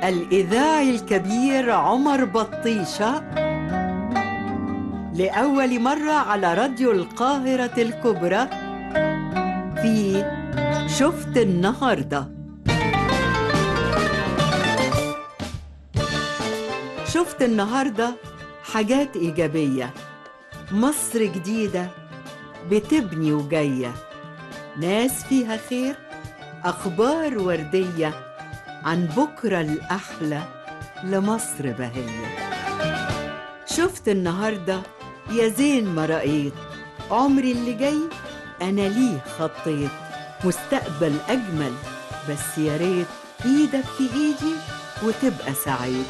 الإذاعي الكبير عمر بطيشة لأول مرة على راديو القاهرة الكبرى في شفت النهارده شفت النهارده حاجات إيجابية مصر جديدة بتبني وجاية ناس فيها خير أخبار وردية عن بكرة الأحلى لمصر بهية شفت النهاردة يا زين ما رأيت عمري اللي جاي أنا ليه خطيت مستقبل أجمل بس يا ريت إيدك في إيدي وتبقى سعيد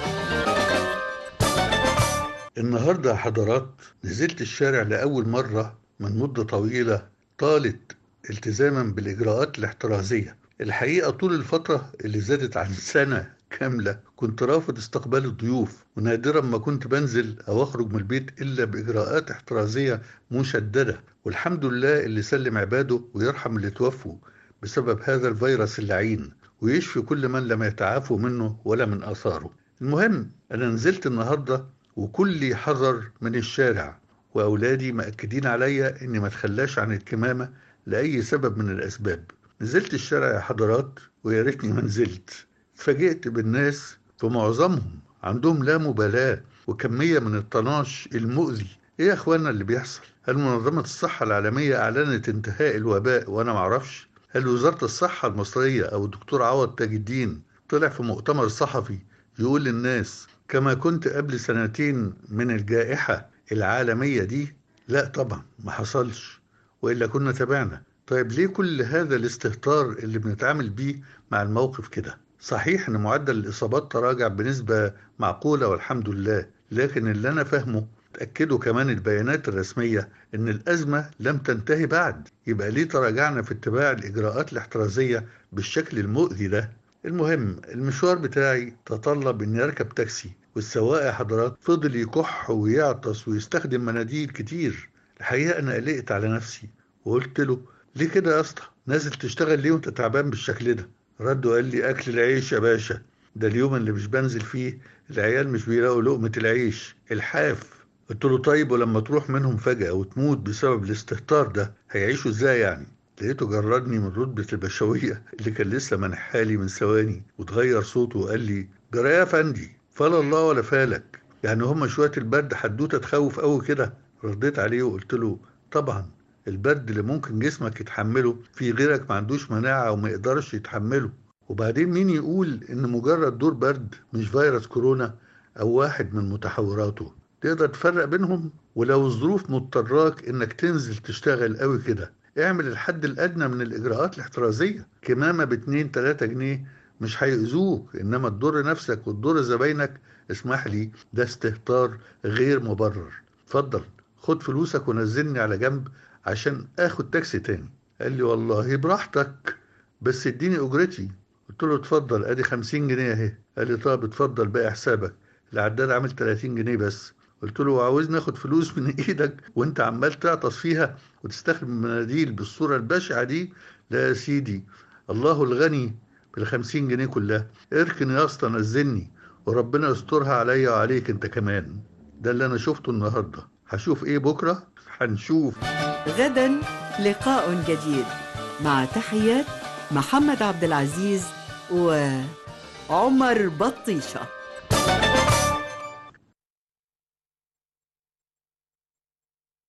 النهاردة يا حضرات نزلت الشارع لأول مرة من مدة طويلة طالت التزاما بالإجراءات الاحترازية الحقيقة طول الفترة اللي زادت عن سنة كاملة كنت رافض استقبال الضيوف ونادرا ما كنت بنزل أو أخرج من البيت إلا بإجراءات احترازية مشددة والحمد لله اللي سلم عباده ويرحم اللي توفوا بسبب هذا الفيروس اللعين ويشفي كل من لم يتعافوا منه ولا من آثاره المهم أنا نزلت النهاردة وكلي حذر من الشارع وأولادي مأكدين عليا إني ما اتخلاش عن الكمامة لأي سبب من الأسباب نزلت الشارع يا حضرات ويا ريتني ما نزلت اتفاجئت بالناس ومعظمهم عندهم لا مبالاة وكمية من الطناش المؤذي ايه يا اخوانا اللي بيحصل هل منظمة الصحة العالمية اعلنت انتهاء الوباء وانا معرفش هل وزارة الصحة المصرية او الدكتور عوض تاج الدين طلع في مؤتمر صحفي يقول للناس كما كنت قبل سنتين من الجائحة العالمية دي لا طبعا ما حصلش وإلا كنا تابعنا طيب ليه كل هذا الاستهتار اللي بنتعامل بيه مع الموقف كده صحيح ان معدل الاصابات تراجع بنسبة معقولة والحمد لله لكن اللي انا فاهمه تأكدوا كمان البيانات الرسمية ان الازمة لم تنتهي بعد يبقى ليه تراجعنا في اتباع الاجراءات الاحترازية بالشكل المؤذي ده المهم المشوار بتاعي تطلب اني اركب تاكسي والسواق يا حضرات فضل يكح ويعطس ويستخدم مناديل كتير الحقيقة انا قلقت على نفسي وقلت له ليه كده يا اسطى نازل تشتغل ليه وانت تعبان بالشكل ده رد وقال لي اكل العيش يا باشا ده اليوم اللي مش بنزل فيه العيال مش بيلاقوا لقمة العيش الحاف قلت له طيب ولما تروح منهم فجأة وتموت بسبب الاستهتار ده هيعيشوا ازاي يعني لقيته جردني من رتبة البشوية اللي كان لسه منحالي من ثواني وتغير صوته وقال لي جرى يا فندي فلا الله ولا فالك يعني هما شوية البرد حدوتة تخوف قوي كده رديت عليه وقلت له طبعا البرد اللي ممكن جسمك يتحمله في غيرك ما عندوش مناعة وما يقدرش يتحمله وبعدين مين يقول ان مجرد دور برد مش فيروس كورونا او واحد من متحوراته تقدر تفرق بينهم ولو الظروف مضطراك انك تنزل تشتغل قوي كده اعمل الحد الادنى من الاجراءات الاحترازية كمامة باتنين تلاتة جنيه مش هيأذوك انما تضر نفسك وتضر زباينك اسمح لي ده استهتار غير مبرر اتفضل خد فلوسك ونزلني على جنب عشان اخد تاكسي تاني قال لي والله براحتك بس اديني اجرتي قلت له اتفضل ادي خمسين جنيه اهي قال لي طب اتفضل بقى حسابك العداد عامل 30 جنيه بس قلت له عاوزني اخد فلوس من ايدك وانت عمال تعطس فيها وتستخدم مناديل بالصوره البشعه دي لا يا سيدي الله الغني بالخمسين جنيه كلها اركن يا اسطى نزلني وربنا يسترها عليا وعليك انت كمان ده اللي انا شفته النهارده هشوف ايه بكره هنشوف غدا لقاء جديد مع تحيات محمد عبد العزيز وعمر بطيشه